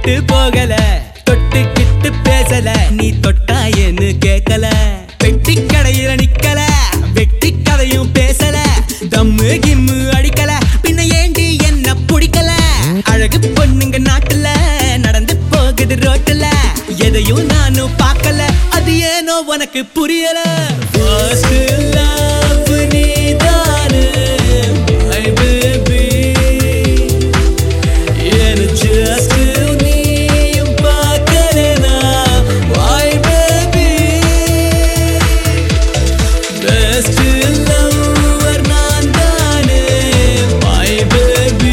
விட்டு போகல தொட்டு கிட்டு பேசல நீ தொட்டாயன்னு கேட்கல பெட்டி கடையில நிக்கல வெட்டி கதையும் பேசல தம்மு கிம்மு அடிக்கல பின்ன ஏண்டி என்ன பிடிக்கல அழகு பொண்ணுங்க நாட்டுல நடந்து போகுது ரோட்டுல எதையும் நானும் பார்க்கல அது ஏனோ உனக்கு புரியல First love நீதானு, my baby. என்ன just நீயும் பார்க்கலனா, why baby? Best lover நான் தானே, my baby.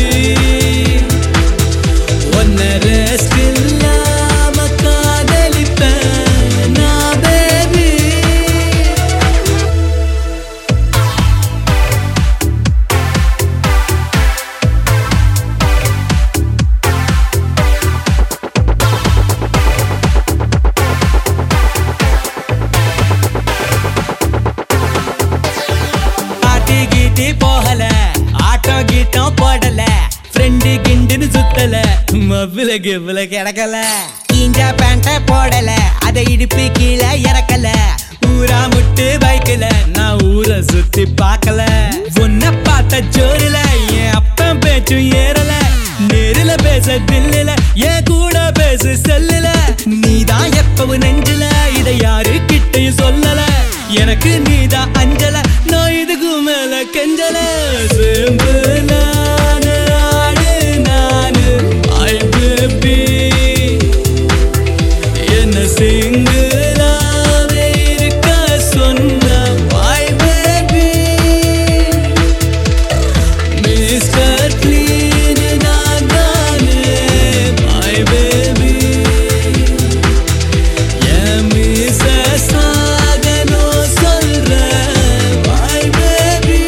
உன்னை rest இல்லாம காதலிப்பேன் நான் baby. பாட்டி கீட்டி போகல ஆட்டோ கீட்டம் போடல ஃப்ரெண்டு கிண்டுன்னு சுத்தல மவ்வில கிவ்வில கிடக்கல கீஞ்ச பேண்ட போடல அதை இடுப்பு கீழே இறக்கல ஊரா முட்டு பைக்கல நான் ஊரை சுத்தி பார்க்கல உன்னை பார்த்த ஜோருல என் அப்பன் பேச்சும் ஏறல நேருல பேச தில்லுல என் கூட பேசு செல்லுல நீதான் எப்பவும் நெஞ்சுல இதை யாரு கிட்டையும் சொல்லல எனக்கு நீதான் அஞ்சல நான் இதுக்கு மேல கெஞ்சல சேம்பு நானு ஆடு நானு ஐ பேபி என்ன சிங்கிளாவே இருக்க சொன்ன ஐ பேபி மிஸ்டர் க்ளீன் நான் தானே மை பேபி என் மிஸ்ஸஸ் ஆகணும் சொல்றேன் மை பேபி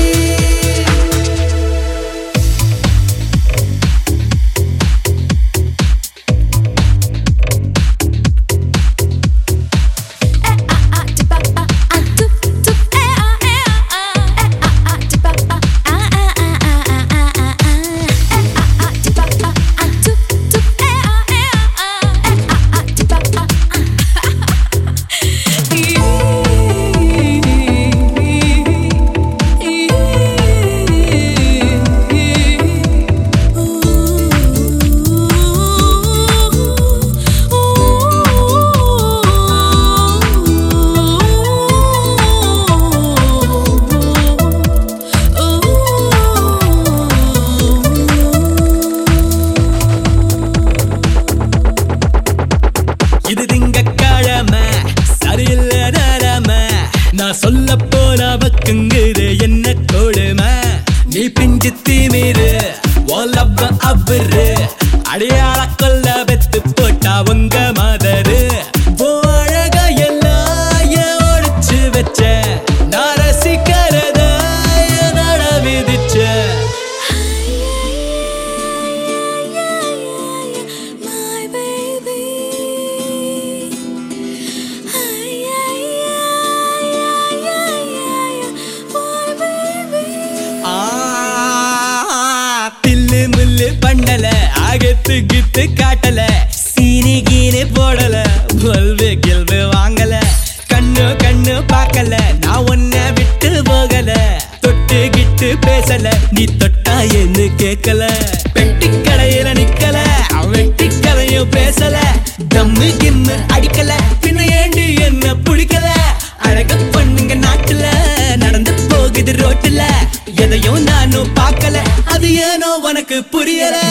இது திங்கக்கிழமை சரியில்லை நேரம நான் சொல்ல போன பக்குங்குது என்ன கொடுமை நீ பிஞ்சு தீமிரு ஓலப்ப அவரு அடையாள கொல்ல பெத்து போட்டா உங்க மதரு அழக எல்லாம் ஏன் ஒழிச்சு வச்ச நான் ரசிக்கிறத நட விதிச்சேன் My baby. My baby. ஆ, தில்லு முல்லு பண்ணல அகத்து கித்து காட்டல சீனி கீனி போடல பல்பு கில்பு வாங்கல கண்ணு கண்ணு பார்க்கல நான் உன்னை விட்டு போகல தொட்டு கிட்டு பேசல நீ தொட்டா என்ன கேட்கல பெட்டி கடையில நிக்கல வெட்டி கதையும் பேசல தம்மு கிம்மு அடிக்கல பின்ன ஏண்டி என்ன பிடிக்கல அழக பொண்ணுங்க நாட்டுல நடந்து போகுது ரோட்டுல எதையும் நானும் பார்க்கல அது ஏனோ உனக்கு புரியல